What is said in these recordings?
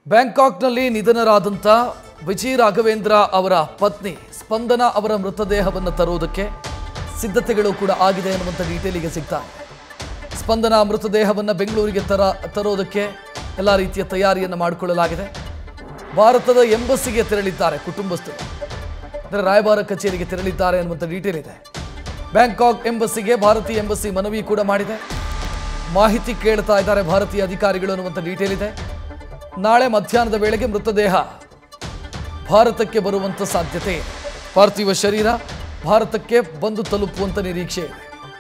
ಬ್ಯಾಂಕಾಕ್ನಲ್ಲಿ ನಿಧನರಾದಂಥ ವಿಜಯ್ ರಾಘವೇಂದ್ರ ಅವರ ಪತ್ನಿ ಸ್ಪಂದನ ಅವರ ಮೃತದೇಹವನ್ನು ತರುವುದಕ್ಕೆ ಸಿದ್ಧತೆಗಳು ಕೂಡ ಆಗಿದೆ ಅನ್ನುವಂಥ ಡೀಟೇಲಿಗೆ ಸಿಗ್ತಾ ಇದೆ ಸ್ಪಂದನ ಮೃತದೇಹವನ್ನು ಬೆಂಗಳೂರಿಗೆ ತರ ತರೋದಕ್ಕೆ ಎಲ್ಲ ರೀತಿಯ ತಯಾರಿಯನ್ನು ಮಾಡಿಕೊಳ್ಳಲಾಗಿದೆ ಭಾರತದ ಎಂಬಸ್ಸಿಗೆ ತೆರಳಿದ್ದಾರೆ ಕುಟುಂಬಸ್ಥರು ಅಂದರೆ ರಾಯಭಾರ ಕಚೇರಿಗೆ ತೆರಳಿದ್ದಾರೆ ಅನ್ನುವಂಥ ಡೀಟೇಲ್ ಇದೆ ಬ್ಯಾಂಕಾಕ್ ಎಂಬಸ್ಸಿಗೆ ಭಾರತೀಯ ಎಂಬಸ್ಸಿ ಮನವಿ ಕೂಡ ಮಾಡಿದೆ ಮಾಹಿತಿ ಕೇಳ್ತಾ ಇದ್ದಾರೆ ಭಾರತೀಯ ಅಧಿಕಾರಿಗಳು ಅನ್ನುವಂಥ ಡೀಟೇಲ್ ಇದೆ ನಾಳೆ ಮಧ್ಯಾಹ್ನದ ವೇಳೆಗೆ ಮೃತದೇಹ ಭಾರತಕ್ಕೆ ಬರುವಂಥ ಸಾಧ್ಯತೆ ಇದೆ ಪಾರ್ಥಿವ ಶರೀರ ಭಾರತಕ್ಕೆ ಬಂದು ತಲುಪುವಂಥ ನಿರೀಕ್ಷೆ ಇದೆ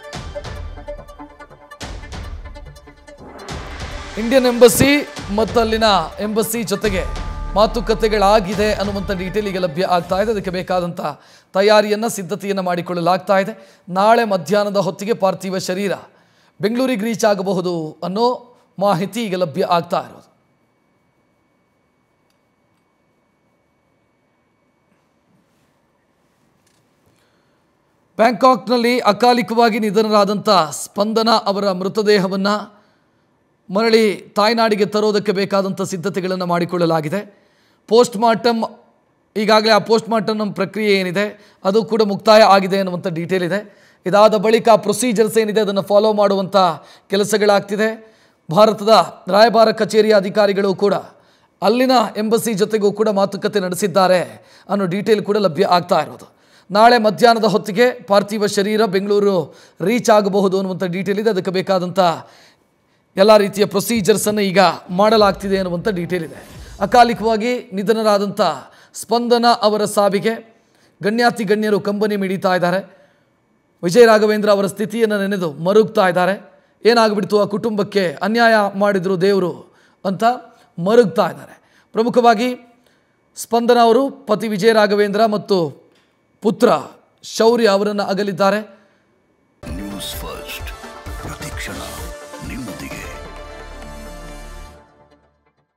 ಇಂಡಿಯನ್ ಎಂಬಸ್ಸಿ ಮತ್ತು ಅಲ್ಲಿನ ಎಂಬಸ್ಸಿ ಜೊತೆಗೆ ಮಾತುಕತೆಗಳಾಗಿದೆ ಅನ್ನುವಂಥ ಡೀಟೇಲ್ ಈಗ ಲಭ್ಯ ಆಗ್ತಾ ಇದೆ ಅದಕ್ಕೆ ಬೇಕಾದಂಥ ತಯಾರಿಯನ್ನು ಸಿದ್ಧತೆಯನ್ನು ಮಾಡಿಕೊಳ್ಳಲಾಗ್ತಾ ಇದೆ ನಾಳೆ ಮಧ್ಯಾಹ್ನದ ಹೊತ್ತಿಗೆ ಪಾರ್ಥಿವ ಶರೀರ ಬೆಂಗಳೂರಿಗೆ ರೀಚ್ ಆಗಬಹುದು ಅನ್ನೋ ಮಾಹಿತಿ ಈಗ ಲಭ್ಯ ಆಗ್ತಾ ಇರೋದು ಬ್ಯಾಂಕಾಕ್ನಲ್ಲಿ ಅಕಾಲಿಕವಾಗಿ ನಿಧನರಾದಂಥ ಸ್ಪಂದನ ಅವರ ಮೃತದೇಹವನ್ನು ಮರಳಿ ತಾಯ್ನಾಡಿಗೆ ತರೋದಕ್ಕೆ ಬೇಕಾದಂಥ ಸಿದ್ಧತೆಗಳನ್ನು ಮಾಡಿಕೊಳ್ಳಲಾಗಿದೆ ಪೋಸ್ಟ್ ಮಾರ್ಟಮ್ ಈಗಾಗಲೇ ಆ ಪೋಸ್ಟ್ ಮಾರ್ಟಮ್ ಪ್ರಕ್ರಿಯೆ ಏನಿದೆ ಅದು ಕೂಡ ಮುಕ್ತಾಯ ಆಗಿದೆ ಅನ್ನುವಂಥ ಡೀಟೇಲ್ ಇದೆ ಇದಾದ ಬಳಿಕ ಪ್ರೊಸೀಜರ್ಸ್ ಏನಿದೆ ಅದನ್ನು ಫಾಲೋ ಮಾಡುವಂಥ ಕೆಲಸಗಳಾಗ್ತಿದೆ ಭಾರತದ ರಾಯಭಾರ ಕಚೇರಿಯ ಅಧಿಕಾರಿಗಳು ಕೂಡ ಅಲ್ಲಿನ ಎಂಬಸಿ ಜೊತೆಗೂ ಕೂಡ ಮಾತುಕತೆ ನಡೆಸಿದ್ದಾರೆ ಅನ್ನೋ ಡೀಟೇಲ್ ಕೂಡ ಲಭ್ಯ ಆಗ್ತಾ ಇರೋದು ನಾಳೆ ಮಧ್ಯಾಹ್ನದ ಹೊತ್ತಿಗೆ ಪಾರ್ಥಿವ ಶರೀರ ಬೆಂಗಳೂರು ರೀಚ್ ಆಗಬಹುದು ಅನ್ನುವಂಥ ಡೀಟೇಲ್ ಇದೆ ಅದಕ್ಕೆ ಬೇಕಾದಂಥ ಎಲ್ಲ ರೀತಿಯ ಪ್ರೊಸೀಜರ್ಸನ್ನು ಈಗ ಮಾಡಲಾಗ್ತಿದೆ ಅನ್ನುವಂಥ ಡೀಟೇಲ್ ಇದೆ ಅಕಾಲಿಕವಾಗಿ ನಿಧನರಾದಂಥ ಸ್ಪಂದನ ಅವರ ಸಾವಿಗೆ ಗಣ್ಯಾತಿ ಗಣ್ಯರು ಕಂಬನಿ ಮಿಡಿತಾ ಇದ್ದಾರೆ ವಿಜಯ ರಾಘವೇಂದ್ರ ಅವರ ಸ್ಥಿತಿಯನ್ನು ನೆನೆದು ಮರುಗ್ತಾ ಇದ್ದಾರೆ ಏನಾಗ್ಬಿಡ್ತು ಆ ಕುಟುಂಬಕ್ಕೆ ಅನ್ಯಾಯ ಮಾಡಿದ್ರು ದೇವರು ಅಂತ ಮರುಗ್ತಾ ಇದ್ದಾರೆ ಪ್ರಮುಖವಾಗಿ ಸ್ಪಂದನ ಅವರು ಪತಿ ವಿಜಯ ರಾಘವೇಂದ್ರ ಮತ್ತು ಪುತ್ರ ಶೌರ್ಯ ಅವರನ್ನು ಅಗಲಿದ್ದಾರೆ ನ್ಯೂಸ್ ಫಸ್ಟ್ ಪ್ರತಿಕ್ಷಣ ನಿಮ್ಮೊಂದಿಗೆ